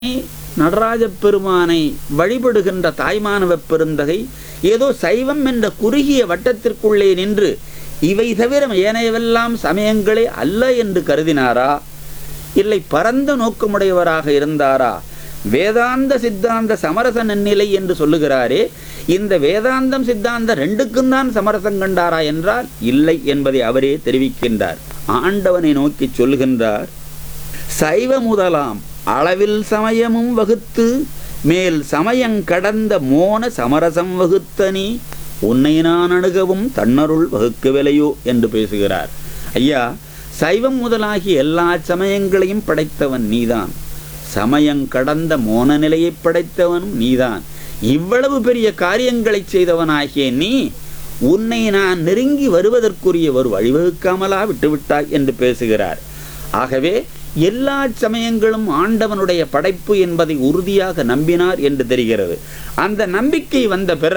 நடராஜப் பெருமானை வழிபடுகின்ற தாய்மானவப் பெருந்தகை ஏதோ சைவம் என்ற குறுகிய வட்டத்திற்குள்ளே நின்று இவை தவிர ஏனையவெல்லாம் சமயங்களே அல்ல என்று கருதினாரா இல்லை பரந்த நோக்கமுடையவராக இருந்தாரா வேதாந்த சித்தாந்த சமரச நன்னிலை என்று சொல்லுகிறாரே இந்த வேதாந்தம் சித்தாந்த ரெண்டுக்கும் தான் சமரசம் கண்டாரா என்றால் இல்லை என்பதை அவரே தெரிவிக்கின்றார் ஆண்டவனை நோக்கி சொல்கின்றார் சைவ முதலாம் அளவில் சமயமும் வகுத்து மேல் சமயங் கடந்த மோன சமரசம் வகுத்தனி உன்னை நான் அணுகவும் தன்னருள் வகுக்கவில்லையோ என்று பேசுகிறார் ஐயா சைவம் முதலாகி எல்லா சமயங்களையும் படைத்தவன் நீதான் சமயங் கடந்த மோன நிலையை படைத்தவனும் நீதான் இவ்வளவு பெரிய காரியங்களைச் செய்தவனாகிய நீ உன்னை நான் நெருங்கி வருவதற்குரிய ஒரு வழிவகுக்காமலா விட்டுவிட்டாய் என்று பேசுகிறார் ஆகவே எல்லா சமயங்களும் ஆண்டவனுடைய படைப்பு என்பதை உறுதியாக நம்பினார் என்று தெரிகிறது அந்த நம்பிக்கை வந்த பிறகு